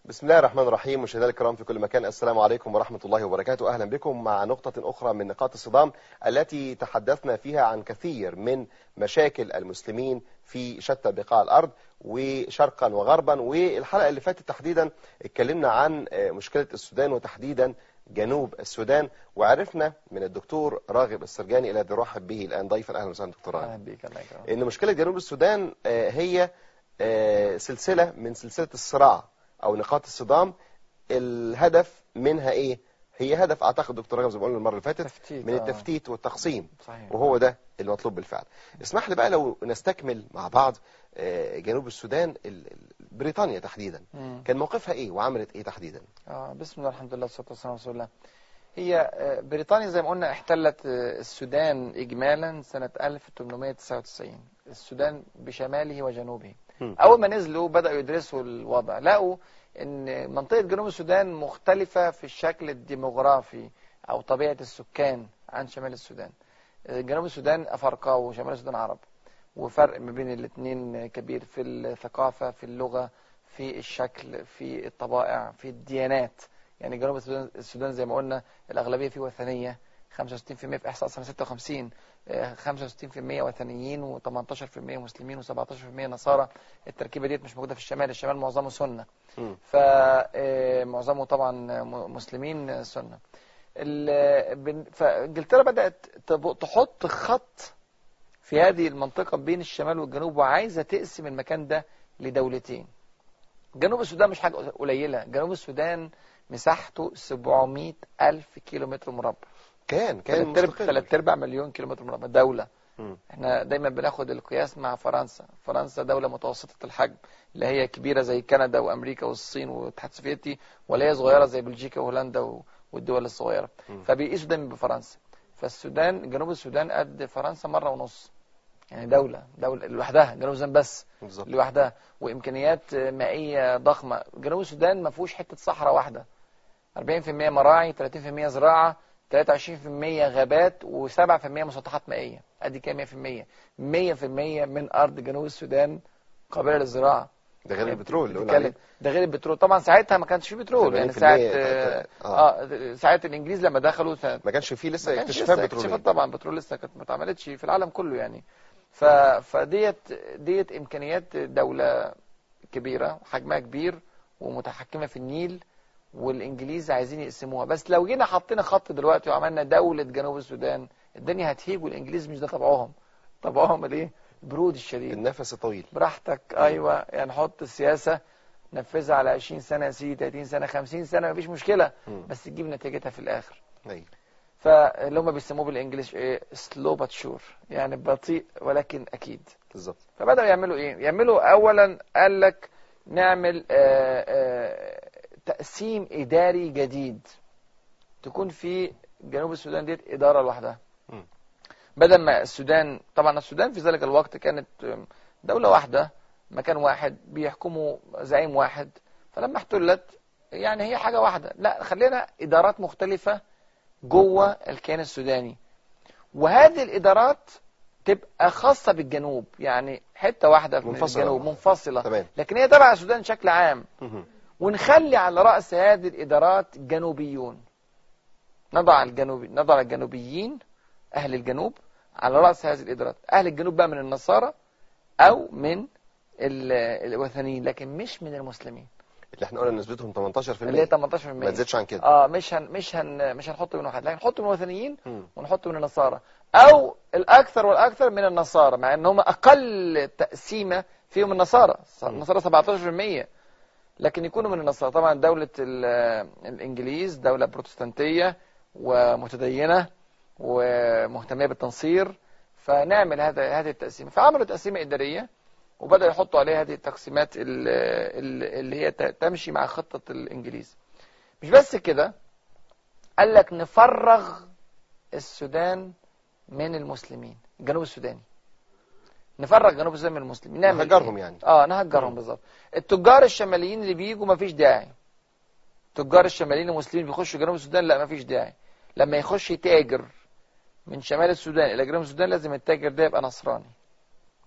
بسم الله الرحمن الرحيم مشاهدينا الكرام في كل مكان السلام عليكم ورحمة الله وبركاته أهلا بكم مع نقطة أخرى من نقاط الصدام التي تحدثنا فيها عن كثير من مشاكل المسلمين في شتى بقاع الأرض وشرقا وغربا والحلقة اللي فاتت تحديدا اتكلمنا عن مشكلة السودان وتحديدا جنوب السودان وعرفنا من الدكتور راغب السرجاني الذي رحب به الآن ضيفا أهلا وسهلا دكتور راغب اهلا بيك الله يكرمك إن مشكلة جنوب السودان آه، هي آه، سلسلة من سلسلة الصراع أو نقاط الصدام الهدف منها إيه؟ هي هدف أعتقد دكتور راغب زي ما قلنا المرة اللي فاتت تفتيت من آه. التفتيت والتقسيم صحيح وهو ده المطلوب بالفعل اسمح لي بقى لو نستكمل مع بعض آه، جنوب السودان ال- ال- بريطانيا تحديدا مم. كان موقفها إيه وعملت إيه تحديدا آه بسم الله الحمد لله والصلاه والسلام على رسول الله هي آه، بريطانيا زي ما قلنا احتلت آه، السودان اجمالا سنه 1899 السودان بشماله وجنوبه مم. اول ما نزلوا بداوا يدرسوا الوضع لقوا ان منطقه جنوب السودان مختلفه في الشكل الديموغرافي او طبيعه السكان عن شمال السودان آه، جنوب السودان افارقه وشمال السودان عرب وفرق ما بين الاثنين كبير في الثقافه في اللغه في الشكل في الطبائع في الديانات يعني جنوب السودان, السودان زي ما قلنا الأغلبية فيه وثنية 65% في إحصاء سنة 56 آه، 65% وثنيين و18% مسلمين و17% نصارى التركيبة ديت مش موجودة في الشمال الشمال معظمه سنة مم. فمعظمه طبعا م- مسلمين سنة ال- بن- فانجلترا بدأت تب- تحط خط في هذه المنطقة بين الشمال والجنوب وعايزة تقسم المكان ده لدولتين جنوب السودان مش حاجة قليلة جنوب السودان مساحته 700 ألف كيلو متر مربع كان كان ثلاث أرباع- مستقل ثلاث أرباع مليون كيلو متر مربع دولة مم. احنا دايما بناخد القياس مع فرنسا فرنسا دولة متوسطة الحجم لا هي كبيرة زي كندا وأمريكا والصين والاتحاد السوفيتي ولا هي صغيرة زي بلجيكا وهولندا و- والدول الصغيرة مم. فبيقيسوا دايما بفرنسا فالسودان جنوب السودان قد فرنسا مرة ونص يعني دولة دولة لوحدها جنوب السودان بس بالظبط لوحدها وامكانيات مائيه ضخمه جنوب السودان ما فيهوش حته صحراء واحده 40% مراعي 30% زراعه 23% غابات و7% مسطحات مائيه ادي كام 100% 100% من ارض جنوب السودان قابله للزراعه ده غير البترول اللي قلنا بتتكلم- عليه ده غير البترول طبعا ساعتها ما كانش فيه بترول يعني 80% ساعه آه. اه, آه ساعه الانجليز لما دخلوا سنه ما كانش فيه لسه ما كانش اكتشافات لسه بترولية اكتشافات طبعا بترول لسه كانت ما اتعملتش في العالم كله يعني ف... فديت ديت امكانيات دوله كبيره حجمها كبير ومتحكمه في النيل والانجليز عايزين يقسموها بس لو جينا حطينا خط دلوقتي وعملنا دوله جنوب السودان الدنيا هتهيج والانجليز مش ده طبعهم طبعهم الايه البرود الشديد النفس الطويل براحتك ايوه يعني حط السياسه نفذها على 20 سنه يا سيدي 30 سنه 50 سنه مفيش مشكله مم. بس تجيب نتيجتها في الاخر أيوة. فاللي هم بيسموه بالانجلش ايه سلو بات شور يعني بطيء ولكن اكيد بالظبط فبداوا يعملوا ايه يعملوا اولا قال لك نعمل آآ آآ تقسيم اداري جديد تكون في جنوب السودان ديت اداره لوحدها مم. بدل ما السودان طبعا السودان في ذلك الوقت كانت دوله واحده مكان واحد بيحكموا زعيم واحد فلما احتلت يعني هي حاجه واحده لا خلينا ادارات مختلفه جوه الكيان السوداني وهذه الادارات تبقى خاصه بالجنوب يعني حته واحده من منفصلة. الجنوب منفصله تمام لكن هي تبع السودان بشكل عام مهم. ونخلي على راس هذه الادارات جنوبيون نضع الجنوبي نضع الجنوبيين اهل الجنوب على راس هذه الادارات اهل الجنوب بقى من النصارى او من ال- الوثنيين لكن مش من المسلمين اللي احنا قلنا نسبتهم 18% اللي هي 18% ما تزيدش عن كده اه مش هن مش هن مش هنحط من واحد لكن نحط من الوثنيين مم. ونحط من النصارى او الاكثر والاكثر من النصارى مع ان هم اقل تقسيمه فيهم النصارى النصارى 17% لكن يكونوا من النصارى طبعا دولة ال- الانجليز دولة بروتستانتية ومتدينة ومهتمية بالتنصير فنعمل هذا هذه التقسيمة فعملوا تقسيمة إدارية وبدأوا يحطوا عليها هذه التقسيمات ال- ال- اللي هي ت- تمشي مع خطة الإنجليز مش بس كده قال لك نفرغ السودان من المسلمين الجنوب السوداني نفرغ جنوب السودان من المسلمين نعمل نهجرهم إيه؟ يعني اه نهجرهم بالظبط التجار الشماليين اللي بيجوا مفيش داعي التجار الشماليين المسلمين بيخشوا جنوب السودان لا مفيش داعي لما يخش يتاجر من شمال السودان الى جنوب السودان لازم التاجر ده يبقى نصراني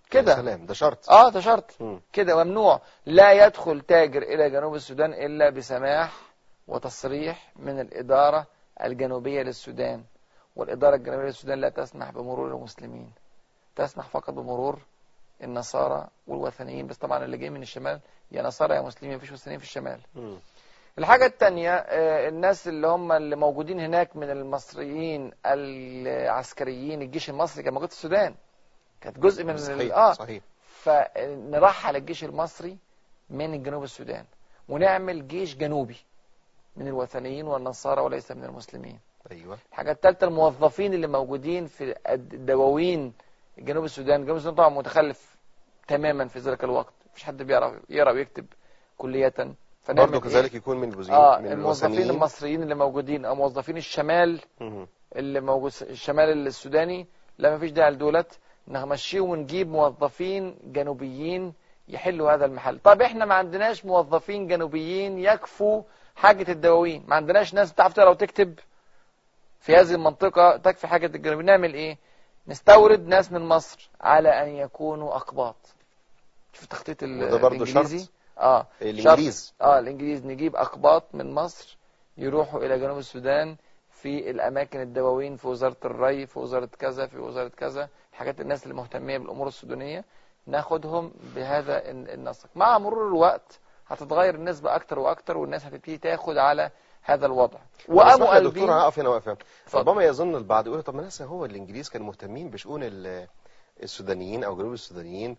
كده يا سلام ده شرط اه ده شرط مم. كده ممنوع لا يدخل تاجر إلى جنوب السودان إلا بسماح وتصريح من الإدارة الجنوبية للسودان والإدارة الجنوبية للسودان لا تسمح بمرور المسلمين تسمح فقط بمرور النصارى والوثنيين بس طبعا اللي جاي من الشمال يا نصارى يا مسلمين مفيش مسلمين في الشمال مم. الحاجة التانية آه، الناس اللي هم اللي موجودين هناك من المصريين العسكريين الجيش المصري كان موجود في السودان كانت جزء من ال- صحيح اه صحيح فنرحل الجيش المصري من جنوب السودان ونعمل جيش جنوبي من الوثنيين والنصارى وليس من المسلمين ايوه الحاجة الثالثة الموظفين اللي موجودين في الدواوين جنوب السودان جنوب السودان طبعا متخلف تماما في ذلك الوقت مفيش حد بيعرف يقرا ويكتب كلية فنعمل برضه إيه؟ كذلك يكون من الجزئين اه من الموظفين الوثنيين. المصريين اللي موجودين او موظفين الشمال مم. اللي موجود الشمال السوداني لا مفيش داعي لدولت نمشيه ونجيب موظفين جنوبيين يحلوا هذا المحل طب احنا ما عندناش موظفين جنوبيين يكفوا حاجة الدواوين ما عندناش ناس بتعرف تقرا وتكتب في هذه المنطقة تكفي حاجة الجنوبيين نعمل ايه نستورد ناس من مصر على ان يكونوا اقباط شوف التخطيط ال- وده برضه الانجليزي شرط اه الانجليز اه الانجليز نجيب اقباط من مصر يروحوا الى جنوب السودان في الاماكن الدواوين في وزاره الري في وزاره كذا في وزاره كذا حاجات الناس اللي مهتميه بالامور السودانيه ناخدهم بهذا الن- النسق مع مرور الوقت هتتغير النسبه اكتر واكتر والناس هتبتدي تاخد على هذا الوضع وقاموا وقاموا دكتور قلبين هقف هنا واقف هنا اتفضل. ربما يظن البعض يقول طب ما ناس هو الانجليز كانوا مهتمين بشؤون ال- السودانيين او جنوب السودانيين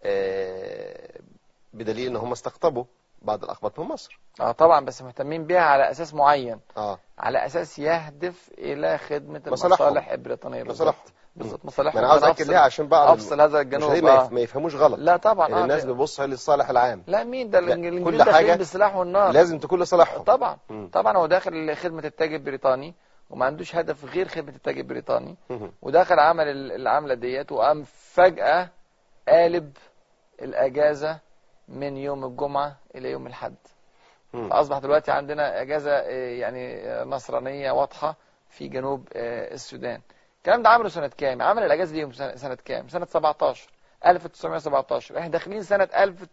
آه، بدليل ان هم استقطبوا بعض الاقباط من مصر اه طبعا بس مهتمين بيها على اساس معين اه على اساس يهدف الى خدمه مصالحهم. المصالح البريطانيه بالظبط مصالحهم. بالظبط ما مصالحهم انا عاوز أنا اكد أفصل- ليها عشان بعض افصل هذا الجنوب المشاهدين ما آه. يف- ما يفهموش غلط لا طبعا ان آه. الناس بتبص للصالح العام لا مين ده لا، الانجليز كل داخلين حاجة بالسلاح والنار لازم تكون لصالحهم طبعا مم. طبعا هو داخل خدمه التاج البريطاني وما عندوش هدف غير خدمه التاج البريطاني مم. ودخل عمل ال- العمله ديت وقام فجاه قالب الاجازه من يوم الجمعه الى يوم الاحد مم. فاصبح دلوقتي عندنا اجازه آه، يعني آه، نصرانيه واضحه في جنوب آه، السودان الكلام ده عمله سنه كام عمل الاجازه دي سنه سنة كام سنه 17 1917 احنا داخلين سنه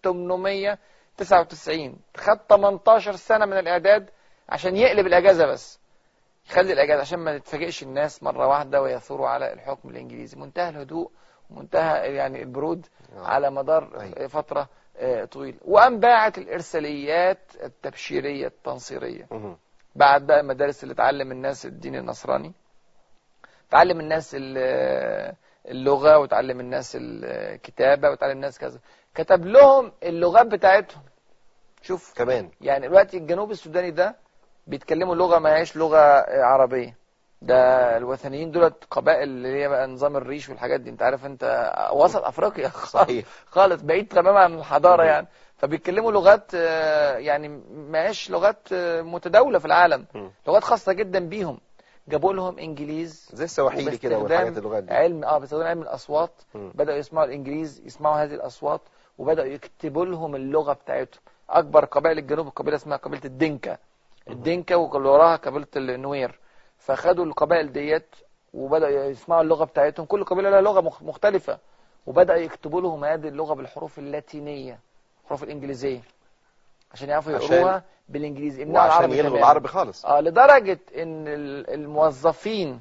1899 خد 18 سنه من الاعداد عشان يقلب الاجازه بس يخلي الاجازه عشان ما تتفاجئش الناس مره واحده ويثوروا على الحكم الانجليزي منتهى الهدوء ومنتهى يعني البرود آه. على مدار أيوة. فتره آه، طويله وقام باعت الارساليات التبشيريه التنصيريه مم. بعد بقى المدارس اللي تعلم الناس الدين النصراني تعلم الناس ال- اللغة وتعلم الناس الكتابة وتعلم الناس كذا كتب لهم اللغات بتاعتهم شوف كمان يعني دلوقتي الجنوب السوداني ده بيتكلموا لغة ما هيش لغة عربية ده الوثنيين دولت قبائل اللي هي بقى نظام الريش والحاجات دي انت عارف انت وسط افريقيا صحيح خالص بعيد تماما عن الحضارة مم. يعني فبيتكلموا لغات آه، يعني ما هيش لغات آه، متداولة في العالم مم. لغات خاصة جدا بيهم جابوا لهم انجليز زي السواحيلي كده وباستخدام والحاجات اللغات دي علم اه باستخدام علم الاصوات مم. بداوا يسمعوا الانجليز يسمعوا هذه الاصوات وبداوا يكتبوا لهم اللغه بتاعتهم اكبر قبائل الجنوب قبيله اسمها قبيله الدنكا الدنكا واللي وراها قبيله النوير فخدوا القبائل ديت وبداوا يسمعوا اللغه بتاعتهم كل قبيله لها لغه مخ- مختلفه وبداوا يكتبوا لهم هذه اللغه بالحروف اللاتينيه الحروف الانجليزيه عشان يعرفوا عشان- يقروها بالانجليزي يمنعوا وعشان العربي يلغوا تماماً. العربي خالص اه لدرجة ان ال- الموظفين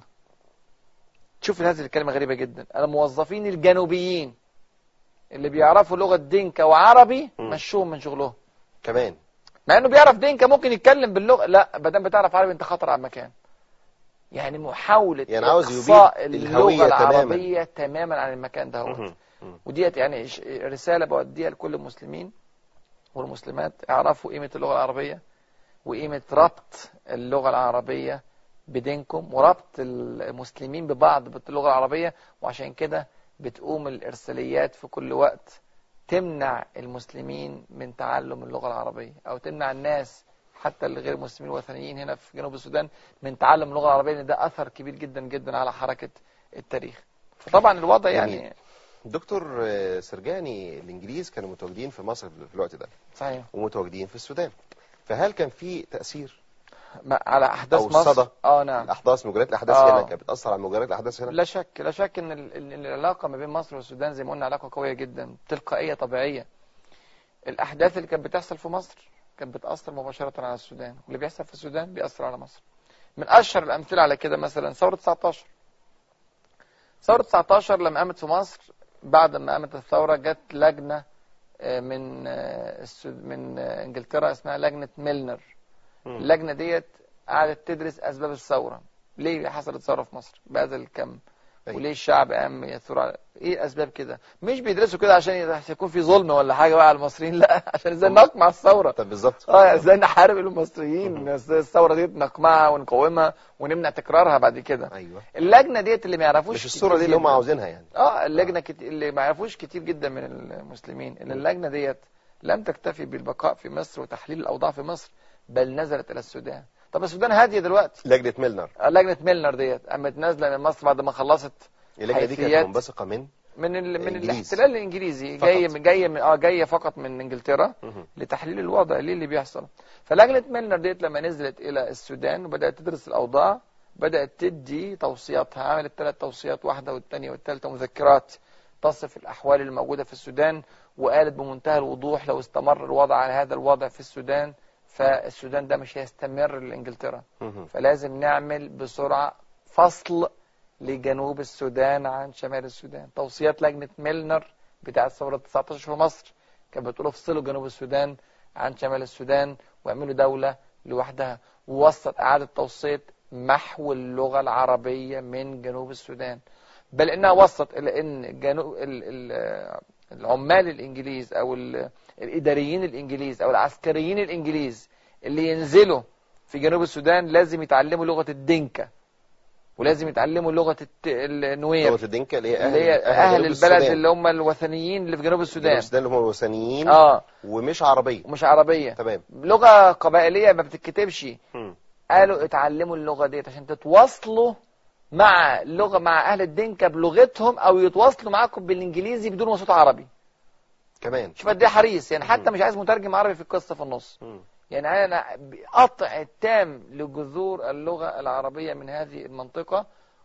شوف هذه الكلمة غريبة جدا الموظفين الجنوبيين اللي بيعرفوا لغة دينكا وعربي مم. مشوهم من شغلهم كمان مع انه بيعرف دينكا ممكن يتكلم باللغة لا ما دام بتعرف عربي انت خطر على المكان يعني محاولة يعني عاوز إقصاء يبيد اللغة الهوية تماماً. العربية تماما عن المكان ده مم. مم. وديت يعني ش- رسالة بوديها لكل المسلمين والمسلمات اعرفوا قيمة اللغة العربية وقيمة ربط اللغة العربية بدينكم وربط المسلمين ببعض باللغة العربية وعشان كده بتقوم الإرساليات في كل وقت تمنع المسلمين من تعلم اللغة العربية أو تمنع الناس حتى اللي غير مسلمين وثنيين هنا في جنوب السودان من تعلم اللغة العربية لأن ده أثر كبير جدا جدا على حركة التاريخ فطبعا الوضع يعني جميل. دكتور آه، سرجاني الانجليز كانوا متواجدين في مصر في الوقت ده صحيح ومتواجدين في السودان فهل كان في تأثير ما- على احداث أو مصر الصدى. اه نعم الاحداث مجريات الاحداث آه. هنا كانت بتاثر على مجريات الاحداث هنا لا شك لا شك ان ال- ال- العلاقه ما بين مصر والسودان زي ما قلنا علاقه قويه جدا تلقائيه طبيعيه الاحداث اللي كانت بتحصل في مصر كانت بتاثر مباشره على السودان واللي بيحصل في السودان بيأثر على مصر من اشهر الامثله على كده مثلا ثوره 19 ثوره 19 لما قامت في مصر بعد ما قامت الثوره جت لجنه آه، من آه، السود- من آه، انجلترا اسمها لجنه ميلنر مم. اللجنه ديت قعدت تدرس اسباب الثوره ليه حصلت ثوره في مصر بهذا الكم أيوة. وليه الشعب قام يثور على ايه الاسباب كده مش بيدرسوا كده عشان يكون في ظلم ولا حاجه بقى على المصريين لا عشان ازاي نقمع الثوره طب بالظبط اه ازاي نحارب المصريين ازاي الثوره دي نقمعها ونقاومها ونمنع تكرارها بعد كده ايوه اللجنه ديت اللي ما يعرفوش مش الصوره دي اللي هم جداً. عاوزينها يعني اه اللجنه كت... اللي ما يعرفوش كتير جدا من المسلمين ان اللجنه ديت لم تكتفي بالبقاء في مصر وتحليل الاوضاع في مصر بل نزلت الى السودان طب السودان هاديه دلوقتي لجنه ميلنر آه، لجنه ميلنر ديت قامت نازله من مصر بعد ما خلصت اللجنه دي كانت حيثيات. منبثقه من من ال... من الإنجليز. الاحتلال الانجليزي فقط. جايه من جايه من اه جايه فقط من انجلترا مهم. لتحليل الوضع ليه اللي بيحصل فلجنه ميلنر ديت لما نزلت الى السودان وبدات تدرس الاوضاع بدات تدي توصياتها عملت ثلاث توصيات واحده والثانيه والثالثه مذكرات تصف الاحوال الموجوده في السودان وقالت بمنتهى الوضوح لو استمر الوضع على هذا الوضع في السودان فالسودان ده مش هيستمر لانجلترا مهم. فلازم نعمل بسرعه فصل لجنوب السودان عن شمال السودان توصيات لجنه ميلنر بتاعه ثوره 19 في مصر كانت بتقول افصلوا جنوب السودان عن شمال السودان واعملوا دوله لوحدها ووسط اعاده توسيط محو اللغه العربيه من جنوب السودان بل انها وصت الى ان جنوب ال- ال- العمال الانجليز او ال- الاداريين الانجليز او العسكريين الانجليز اللي ينزلوا في جنوب السودان لازم يتعلموا لغه الدنكا ولازم يتعلموا لغه الت- النوير لغه الدنكا اللي هي اهل اللي هي اهل جنوب البلد السودان. اللي هم الوثنيين اللي في جنوب جنوب السودان السودان اللي هم الوثنيين اه ومش عربيه ومش عربيه تمام لغه قبائليه ما بتتكتبش مم. قالوا اتعلموا اللغه ديت عشان تتواصلوا مع اللغه مع اهل الدنكا بلغتهم او يتواصلوا معاكم بالانجليزي بدون وسيط عربي كمان شوف قد ايه حريص يعني حتى مم. مش عايز مترجم عربي في القصه في النص مم. يعني انا قطع التام لجذور اللغه العربيه من هذه المنطقه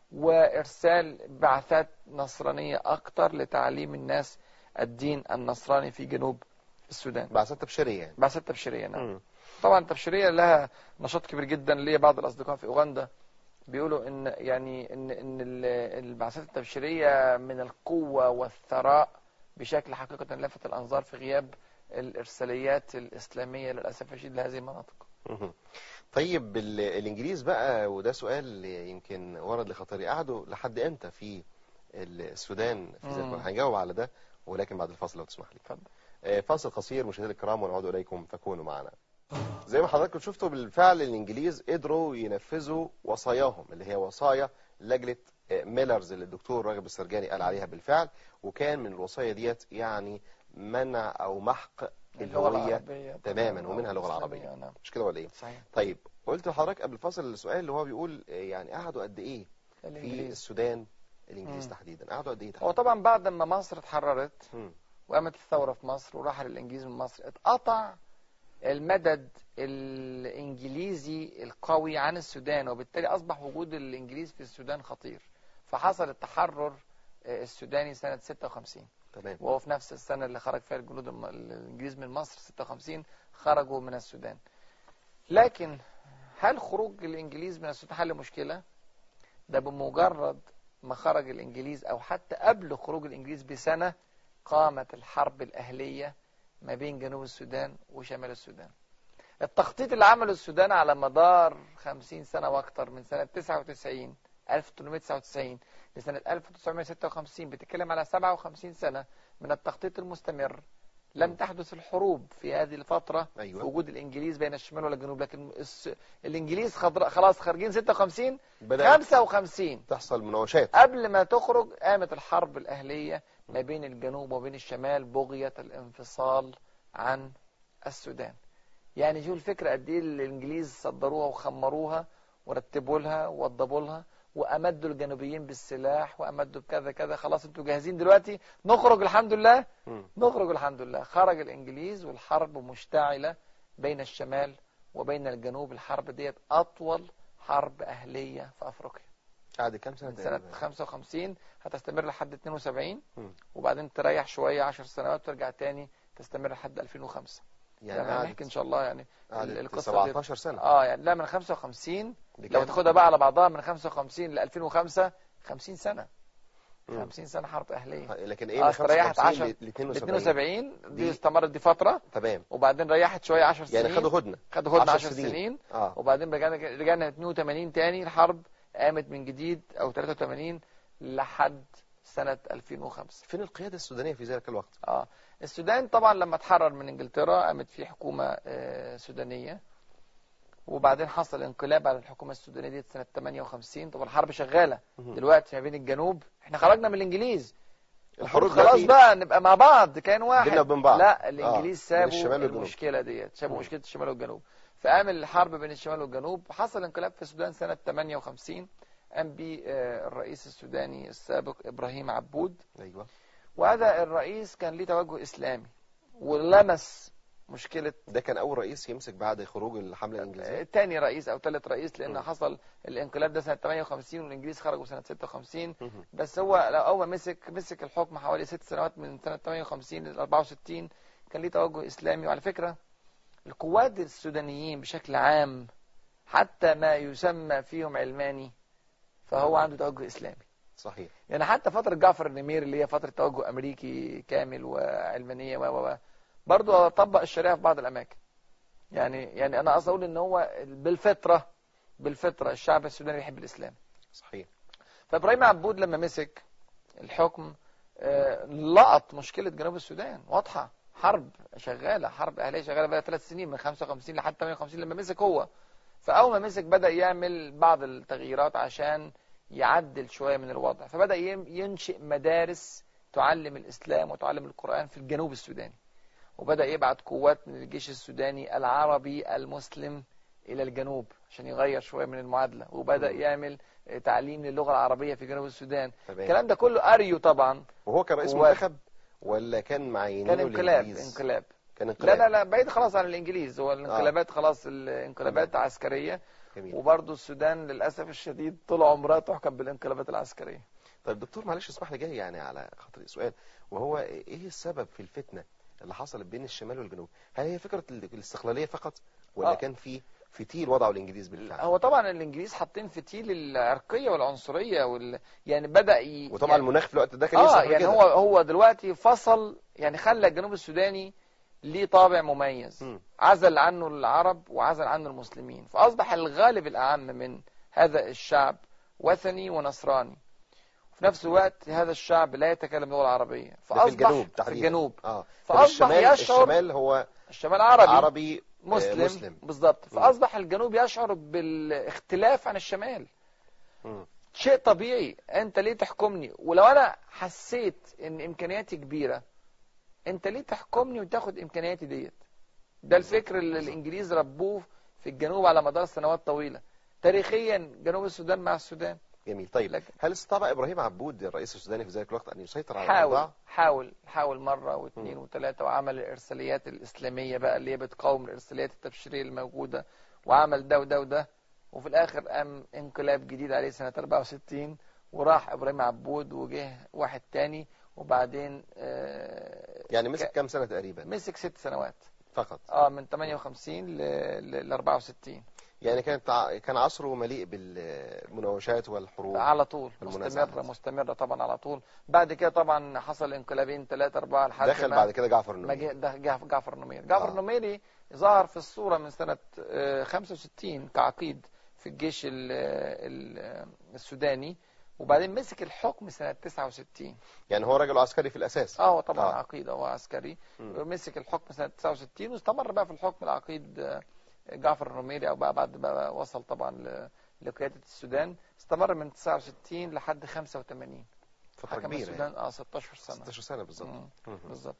وارسال بعثات نصرانيه اكتر لتعليم الناس الدين النصراني في جنوب السودان بعثات تبشيريه يعني بعثات تبشيريه نعم مم. طبعا التبشيريه لها نشاط كبير جدا ليا بعض الاصدقاء في اوغندا بيقولوا ان يعني ان ان ال- البعثات التبشيريه من القوه والثراء بشكل حقيقه لفت الانظار في غياب الارساليات الاسلاميه للاسف الشديد لهذه المناطق. مهم. طيب ال- الانجليز بقى وده سؤال يمكن ورد لخطري قعدوا لحد امتى في السودان في ذلك مم. هنجاوب على ده ولكن بعد الفاصل لو تسمح لي اتفضل. آه، فاصل قصير مشاهدينا الكرام ونعود اليكم فكونوا معنا زي ما حضراتكم شفتوا بالفعل الانجليز قدروا ينفذوا وصاياهم اللي هي وصايا لجنه آه، ميلرز اللي الدكتور راغب السرجاني قال عليها بالفعل وكان من الوصايا ديت يعني منع او محق اللغه الهويه العربيه تماما ومنها اللغه الإسلامية، العربيه نعم مش كده ولا ايه صحيح طيب قلت لحضرتك قبل الفاصل السؤال اللي هو بيقول آه، يعني قعدوا قد ايه في الانجليز السودان الانجليز مم. تحديدا قعدوا قد ايه هو تحديدا طبعا بعد ما مصر اتحررت مم. وقامت الثورة في مصر ورحل الإنجليز من مصر اتقطع المدد الإنجليزي القوي عن السودان وبالتالي أصبح وجود الإنجليز في السودان خطير فحصل التحرر آه، السوداني سنة 56 تمام وهو في نفس السنة اللي خرج فيها الجنود الم- الإنجليز من مصر 56 خرجوا من السودان لكن هل خروج الإنجليز من السودان حل مشكلة؟ ده بمجرد ما خرج الإنجليز أو حتى قبل خروج الإنجليز بسنة قامت الحرب الأهلية ما بين جنوب السودان وشمال السودان التخطيط اللي عمله السودان على مدار 50 سنة وأكتر من سنة 99 1899 لسنة 1956 بتتكلم على 57 سنة من التخطيط المستمر لم تحدث الحروب في هذه الفترة أيوة. في وجود الإنجليز بين الشمال والجنوب لكن الس... الإنجليز خضر... خلاص خارجين 56 بدأت 55 تحصل مناوشات قبل ما تخرج قامت الحرب الأهلية ما بين الجنوب وبين الشمال بغية الانفصال عن السودان يعني شوف الفكرة قد ايه الانجليز صدروها وخمروها ورتبوا لها ووضبوا لها وامدوا الجنوبيين بالسلاح وامدوا بكذا كذا خلاص انتوا جاهزين دلوقتي نخرج الحمد لله مم. نخرج الحمد لله خرج الانجليز والحرب مشتعلة بين الشمال وبين الجنوب الحرب ديت أطول حرب أهلية في أفريقيا قعد كام سنة من سنة تقريباً؟ 55 هتستمر لحد 72 مم. وبعدين تريح شوية 10 سنوات وترجع تاني تستمر لحد 2005 يعني, يعني يعني هنحكي إن شاء الله يعني قعدت ال- القصة دي 17 سنة اه يعني لا من 55 دي لو كام؟ تاخدها بقى على بعضها من 55 ل 2005 50 سنة مم. 50 سنة حرب أهلية لكن ايه آه، من استريحت 55 10 ل ل 72 72 دي دي- استمرت دي فترة تمام وبعدين ريحت شوية 10 سنين يعني خدوا هدنة خدوا هدنة 10 10 سنين. سنين اه وبعدين رجعنا رجعنا 82 تاني الحرب قامت من جديد او 83 لحد سنة 2005 فين القيادة السودانية في ذلك الوقت اه السودان طبعا لما اتحرر من انجلترا قامت في حكومة آه، سودانية وبعدين حصل انقلاب على الحكومة السودانية دي سنة 58 طبعا الحرب شغالة مهم. دلوقتي ما بين الجنوب احنا خرجنا من الانجليز الحروب خلاص دلوقتي بقى نبقى مع بعض كان واحد بيننا وبين بعض. لا آه، الانجليز بين سابوا الشمال والجنوب. المشكله ديت سابوا مم. مشكله الشمال والجنوب فقام الحرب بين الشمال والجنوب حصل انقلاب في السودان سنه 58 قام به آه، الرئيس السوداني السابق ابراهيم عبود ايوه وهذا الرئيس كان ليه توجه اسلامي ولمس مشكله ده كان اول رئيس يمسك بعد خروج الحملة الانجليزية تاني رئيس او ثالث رئيس لان مم. حصل الانقلاب ده سنه 58 والانجليز خرجوا سنه 56 مهم. بس هو لو اول ما مسك مسك الحكم حوالي ست سنوات من سنه 58 ل 64 كان ليه توجه اسلامي وعلى فكره القواد السودانيين بشكل عام حتى ما يسمى فيهم علماني فهو عنده توجه اسلامي صحيح يعني حتى فتره جعفر النمير اللي هي فتره توجه امريكي كامل وعلمانيه و و و برضه طبق الشريعه في بعض الاماكن يعني يعني انا قصدي اقول ان هو بالفطره بالفطره الشعب السوداني بيحب الاسلام صحيح فابراهيم عبود لما مسك الحكم آه، لقط مشكله جنوب السودان واضحه حرب شغاله حرب اهليه شغاله بقى ثلاث سنين من 55 لحد 58 لما مسك هو فاول ما مسك بدا يعمل بعض التغييرات عشان يعدل شويه من الوضع فبدا ين- ينشئ مدارس تعلم الاسلام وتعلم القران في الجنوب السوداني وبدا يبعت قوات من الجيش السوداني العربي المسلم الى الجنوب عشان يغير شويه من المعادله وبدا مم. يعمل آه، تعليم للغه العربيه في جنوب السودان تمام الكلام ده كله اريو طبعا وهو كان رئيس هو- منتخب ولا كان معينينه كان انقلاب الإنجليز؟ انقلاب كان لا انقلاب لا لا بعيد خلاص عن الانجليز هو الانقلابات خلاص الانقلابات عسكريه جميل وبرضه السودان للاسف الشديد طول عمرها تحكم بالانقلابات العسكريه طيب دكتور معلش اسمح لي جاي يعني على خاطر سؤال وهو ايه السبب في الفتنة اللي حصلت بين الشمال والجنوب هل هي فكرة ال- الاستقلالية فقط ولا آه. كان في فتيل وضعه الانجليز بالفعل هو طبعا الانجليز حاطين فتيل العرقيه والعنصريه وال... يعني بدا ي... وطبعا يعني... المناخ في الوقت ده كان اه يسمح يعني بكده. هو هو دلوقتي فصل يعني خلى الجنوب السوداني ليه طابع مميز مم. عزل عنه العرب وعزل عنه المسلمين فأصبح الغالب الأعم من هذا الشعب وثني ونصراني في نفس الوقت هذا الشعب لا يتكلم اللغة العربية ده فأصبح في الجنوب في تحديدا الجنوب اه فأصبح الشمال يشعر الشمال هو الشمال عربي, عربي آه، مسلم, مسلم. بالضبط مم. فأصبح الجنوب يشعر بالاختلاف عن الشمال مم. شيء طبيعي انت ليه تحكمني ولو انا حسيت ان امكانياتي كبيره انت ليه تحكمني وتاخد امكانياتي ديت ده الفكر اللي الانجليز ربوه في الجنوب على مدار سنوات طويله تاريخيا جنوب السودان مع السودان جميل طيب لكن هل استطاع ابراهيم عبود الرئيس السوداني في ذلك الوقت ان يسيطر على حاول الاوضاع حاول حاول مره واثنين مم. وثلاثه وعمل الارساليات الاسلاميه بقى اللي هي بتقاوم الارساليات التبشيريه الموجوده وعمل ده وده وده وفي الاخر قام انقلاب جديد عليه سنه 64 وراح ابراهيم عبود وجه واحد تاني وبعدين آه، يعني مسك ك- كام سنة تقريبا مسك ست سنوات فقط اه من 58 ل ل 64 يعني كانت ع- كان عصره مليء بالمناوشات والحروب على طول والمنازعات. مستمرة مستمرة طبعا على طول بعد كده طبعا حصل انقلابين ثلاثة أربعة لحد دخل ما بعد كده جعفر ما النميري جه ده جعفر جعفر النميري جعفر آه. النميري ظهر في الصورة من سنة آه، 65 كعقيد في الجيش ال- ال- السوداني وبعدين مسك الحكم سنة 69 يعني هو رجل عسكري في الاساس اه هو طبعا آه. عقيد هو عسكري مم. مسك الحكم سنة 69 واستمر بقى في الحكم العقيد آه، جعفر النميري او بقى بعد ما وصل طبعا ل- لقيادة السودان استمر من 69 لحد 85 فترة حكم كبيرة السودان يعني. اه 16 سنة 16 سنة بالظبط مم. مم. بالظبط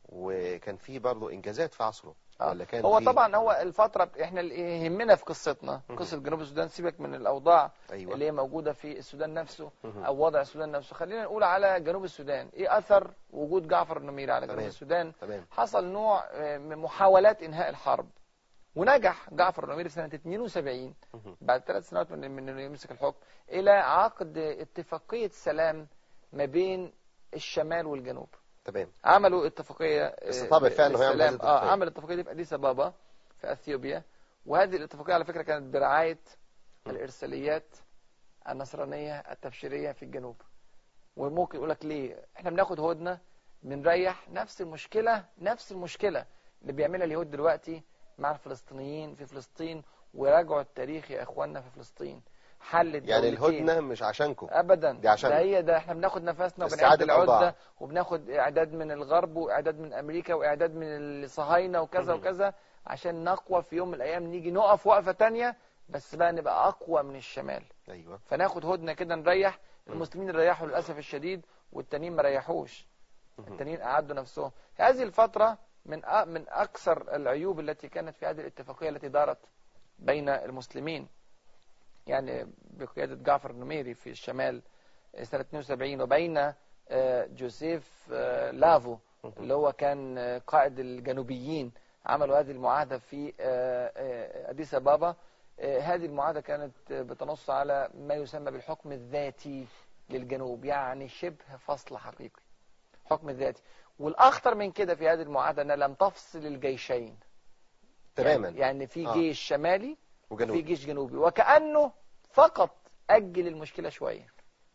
وكان في برضه انجازات في عصره آه. ولا كان هو في- طبعا هو الفترة بت- احنا اللي يهمنا في قصتنا مهم. قصة جنوب السودان سيبك من الأوضاع ايوه اللي هي موجودة في السودان نفسه مهم. أو وضع السودان نفسه خلينا نقول على جنوب السودان إيه أثر وجود جعفر النميري على جنوب تمام. السودان تمام حصل نوع آه، من محاولات إنهاء الحرب ونجح جعفر النميري سنة 72 مهم. بعد ثلاث سنوات من من انه يمسك الحكم الى عقد اتفاقية سلام ما بين الشمال والجنوب تمام عملوا اتفاقية آه، استطاع بالفعل إنه يعمل للسلام. هذه الاتفاقية. اه عمل الاتفاقية دي في اديس ابابا في اثيوبيا وهذه الاتفاقية على فكرة كانت برعاية م. الارساليات النصرانية التبشيرية في الجنوب وممكن يقول لك ليه احنا بناخد هدنة بنريح نفس المشكلة نفس المشكلة اللي بيعملها اليهود دلوقتي مع الفلسطينيين في فلسطين وراجعوا التاريخ يا اخواننا في فلسطين حل يعني الدولتين. الهدنة مش عشانكم ابدا دي عشان- ده هي ده احنا بناخد نفسنا استعادة وبنعد الأوضاع. العده وبناخد اعداد من الغرب واعداد من امريكا واعداد من الصهاينه وكذا مهم. وكذا عشان نقوى في يوم من الايام نيجي نقف وقفه تانية بس بقى نبقى اقوى من الشمال ايوه فناخد هدنه كده نريح مم. المسلمين ريحوا للاسف الشديد والتانيين ما ريحوش مهم. التانيين قعدوا نفسهم هذه الفتره من أ- من اكثر العيوب التي كانت في هذه الاتفاقيه التي دارت بين المسلمين يعني بقياده جعفر النميري في الشمال سنه 72 وبين آه، جوزيف آه، لافو اللي هو كان آه، قائد الجنوبيين عملوا هذه المعاهده في آه، آه، اديس ابابا آه، هذه المعاهده كانت آه، بتنص على ما يسمى بالحكم الذاتي للجنوب يعني شبه فصل حقيقي حكم الذاتي والاخطر من كده في هذه المعاهده انها لم تفصل الجيشين تماما يعني, يعني في آه. جيش شمالي في وجنوب جيش جنوبي وكأنه فقط أجل المشكلة شوية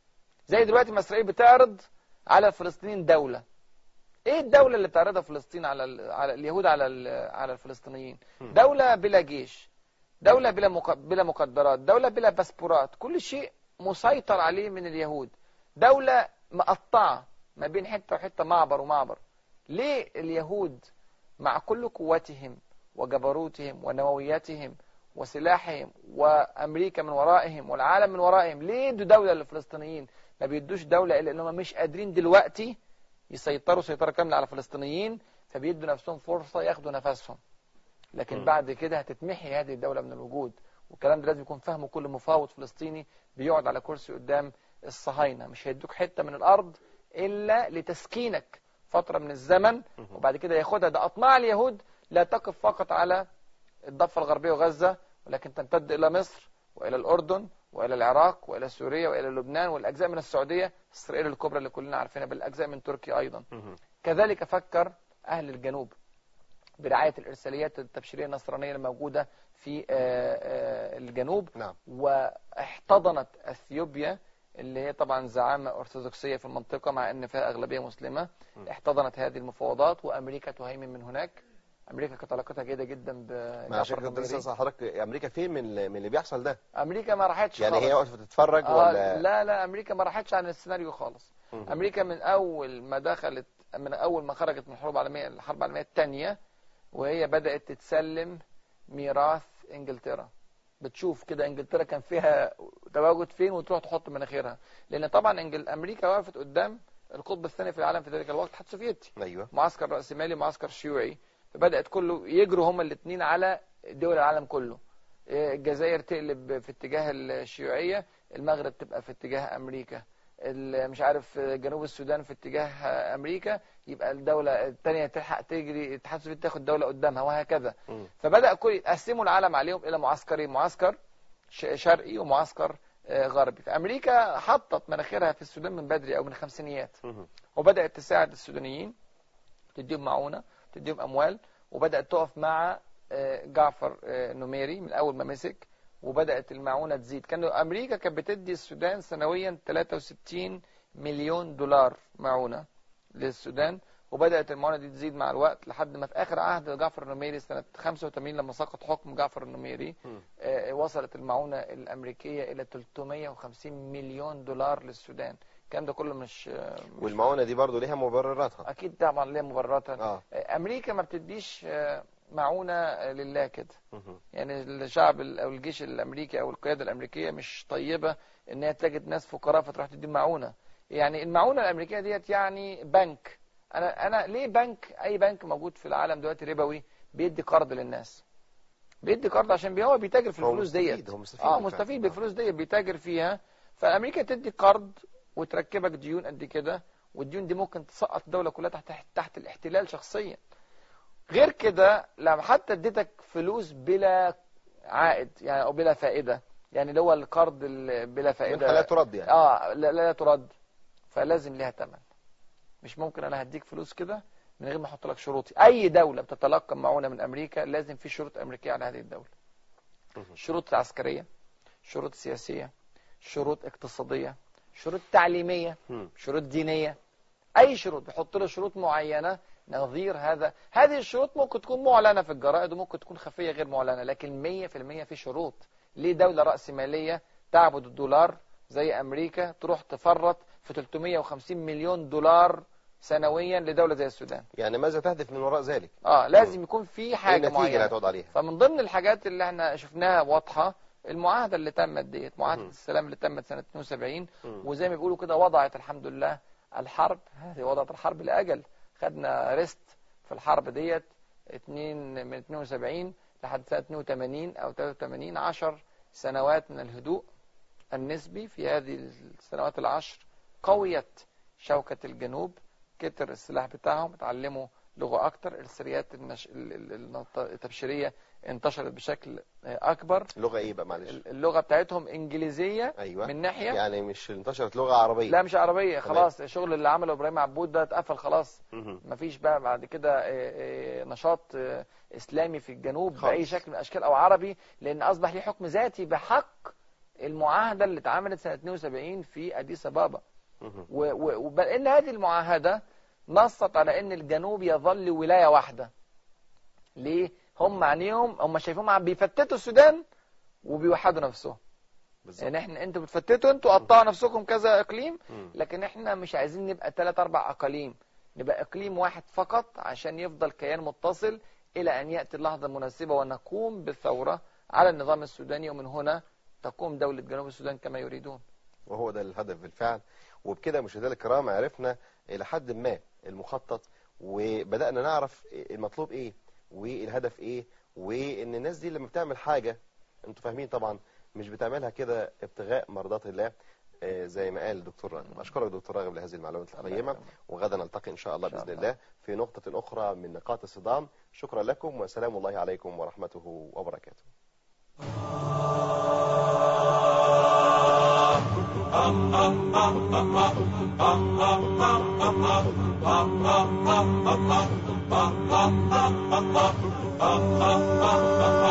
زي دلوقتي ما إسرائيل بتعرض على الفلسطينيين دولة ايه الدولة اللي بتعرضها فلسطين على ال... على اليهود على ال... على الفلسطينيين مم. دولة بلا جيش دولة بلا مق... بلا مقدرات دولة بلا باسبورات كل شيء مسيطر عليه من اليهود دولة مقطعة ما بين حتة وحتة معبر ومعبر ليه اليهود مع كل قوتهم وجبروتهم ونووياتهم وسلاحهم وامريكا من ورائهم والعالم من ورائهم ليه يدوا دولة للفلسطينيين ما بيدوش دولة الا انهم مش قادرين دلوقتي يسيطروا سيطرة كاملة على الفلسطينيين فبيدوا نفسهم فرصة ياخدوا نفسهم لكن مم. بعد كده هتتمحي هذه الدولة من الوجود والكلام ده لازم يكون فهمه كل مفاوض فلسطيني بيقعد على كرسي قدام الصهاينة مش هيدوك حتة من الأرض إلا لتسكينك فترة من الزمن مهم. وبعد كده ياخدها ده أطماع اليهود لا تقف فقط على الضفة الغربية وغزة ولكن تمتد إلى مصر وإلى الأردن وإلى العراق وإلى سوريا وإلى لبنان والأجزاء من السعودية إسرائيل الكبرى اللي كلنا عارفينها بالأجزاء من تركيا أيضا مهم. كذلك فكر أهل الجنوب برعاية الإرساليات التبشيرية النصرانية الموجودة في آه، آه، الجنوب نعم واحتضنت اثيوبيا اللي هي طبعا زعامة أرثوذكسية في المنطقة مع أن فيها أغلبية مسلمة م. احتضنت هذه المفاوضات وأمريكا تهيمن من هناك أمريكا كانت علاقتها جيدة جدا ما عشان بجعفر كده لسه النميري. أسأل حضرتك امريكا فين من من اللي بيحصل ده أمريكا ما راحتش يعني خالص. هي واقفه تتفرج آه ولا لا لا أمريكا ما راحتش عن السيناريو خالص مهم. أمريكا من أول ما دخلت من أول ما خرجت من الحرب العالمية الحرب العالمية الثانية وهي بدأت تتسلم ميراث إنجلترا بتشوف كده إنجلترا كان فيها تواجد فين وتروح تحط مناخيرها لأن طبعا إنجل أمريكا وقفت قدام القطب الثاني في العالم في ذلك الوقت الاتحاد السوفيتي ايوه معسكر رأسمالي معسكر شيوعي فبدأت كله يجروا هما الاثنين على دول العالم كله إيه، الجزائر تقلب في اتجاه الشيوعية المغرب تبقى في اتجاه أمريكا ال- مش عارف جنوب السودان في اتجاه أمريكا يبقى الدولة الثانية تلحق تجري الاتحاد السوفيتي تاخد دولة قدامها وهكذا مم. فبدأ كل يقسموا العالم عليهم إلى معسكرين معسكر ش- شرقي ومعسكر آه، غربي فأمريكا حطت مناخيرها في السودان من بدري أو من الخمسينيات مهم. وبدأت تساعد السودانيين تديهم معونة تديهم أموال وبدأت تقف مع آه، جعفر آه، نميري من أول ما مسك وبدأت المعونة تزيد كان أمريكا كانت بتدي السودان سنويا 63 مليون دولار معونة للسودان وبدأت المعونة دي تزيد مع الوقت لحد ما في آخر عهد جعفر النميري سنة 85 لما سقط حكم جعفر النميري مم. آه، وصلت المعونة الأمريكية إلى 350 مليون دولار للسودان الكلام ده كله مش آه، مش والمعونه دي برضو ليها مبرراتها اكيد طبعا ليها مبرراتها اه امريكا ما بتديش آه، معونه آه، لله كده مهم. يعني الشعب ال- او الجيش الامريكي او القياده الامريكيه مش طيبه ان هي تجد ناس فقراء فتروح تدي معونه يعني المعونه الامريكيه ديت يعني بنك انا انا ليه بنك اي بنك موجود في العالم دلوقتي ربوي بيدي قرض للناس بيدي قرض عشان بي- هو بيتاجر في هو الفلوس مستفيد، ديت هو مستفيد اه بالفعل. مستفيد آه. بالفلوس ديت بيتاجر فيها فامريكا تدي قرض وتركبك ديون قد كده والديون دي ممكن تسقط الدوله كلها تحت تحت الاحتلال شخصيا غير كده لما حتى اديتك فلوس بلا عائد يعني او بلا فائده يعني اللي هو القرض ال- بلا من فائده حالات ترد يعني اه لا, لا ترد فلازم ليها ثمن مش ممكن انا هديك فلوس كده من غير ما احط لك شروطي اي دوله بتتلقى معونه من امريكا لازم في شروط امريكيه على هذه الدوله مهم. شروط عسكريه شروط سياسيه شروط اقتصاديه شروط تعليميه مم. شروط دينيه اي شروط بيحط له شروط معينه نظير هذا هذه الشروط ممكن تكون معلنه في الجرائد وممكن تكون خفيه غير معلنه لكن 100% في شروط ليه دوله راسماليه تعبد الدولار زي امريكا تروح تفرط في 350 مليون دولار سنويا لدوله زي السودان يعني ماذا تهدف من وراء ذلك اه لازم يكون في ايه حاجه النتيجه اللي معينه هتقعد عليها فمن ضمن الحاجات اللي احنا شفناها واضحه المعاهده اللي تمت ديت معاهده مم. السلام اللي تمت سنه 72 مم. وزي ما بيقولوا كده وضعت الحمد لله الحرب هذه وضعت الحرب لاجل خدنا ريست في الحرب ديت اتنين من 72 لحد سنه 82 او 83 10 سنوات من الهدوء النسبي في هذه السنوات العشر قويت شوكة الجنوب كتر السلاح بتاعهم اتعلموا لغة أكتر السريات النش... ال- ال- النط- التبشيرية انتشرت بشكل آه، أكبر لغه ايه بقى معلش اللغة بتاعتهم إنجليزية ايوه من ناحية يعني مش انتشرت لغه عربيه لا مش عربية تمام. خلاص الشغل اللي عمله إبراهيم عبود ده اتقفل خلاص مهم. مفيش بقى بعد كده آه، آه، نشاط آه، إسلامي في الجنوب خالص. بأي شكل من الأشكال أو عربي لأن أصبح ليه حكم ذاتي بحق المعاهدة اللي اتعملت سنة 72 في أديس أبابا مهم. و- و- وبل ان هذه المعاهده نصت على ان الجنوب يظل ولايه واحده ليه هم عينيهم هم شايفهم عم بيفتتوا السودان وبيوحدوا نفسهم بالظبط يعني احنا انتوا بتفتتوا انتوا قطعوا نفسكم كذا اقليم مم. لكن احنا مش عايزين نبقى ثلاث اربع اقاليم نبقى اقليم واحد فقط عشان يفضل كيان متصل الى ان ياتي اللحظه المناسبه ونقوم بالثوره على النظام السوداني ومن هنا تقوم دوله جنوب السودان كما يريدون وهو ده الهدف بالفعل وبكده مشاهدينا الكرام عرفنا الى حد ما المخطط وبدانا نعرف المطلوب ايه والهدف ايه وان الناس دي لما بتعمل حاجه انتوا فاهمين طبعا مش بتعملها كده ابتغاء مرضات الله آه، زي ما قال الدكتور راغب اشكرك دكتور راغب لهذه المعلومات القيمه وغدا نلتقي ان شاء الله إن شاء باذن الله. الله في نقطه اخرى من نقاط الصدام شكرا لكم وسلام الله عليكم ورحمته وبركاته Ah, ah, ah, ah.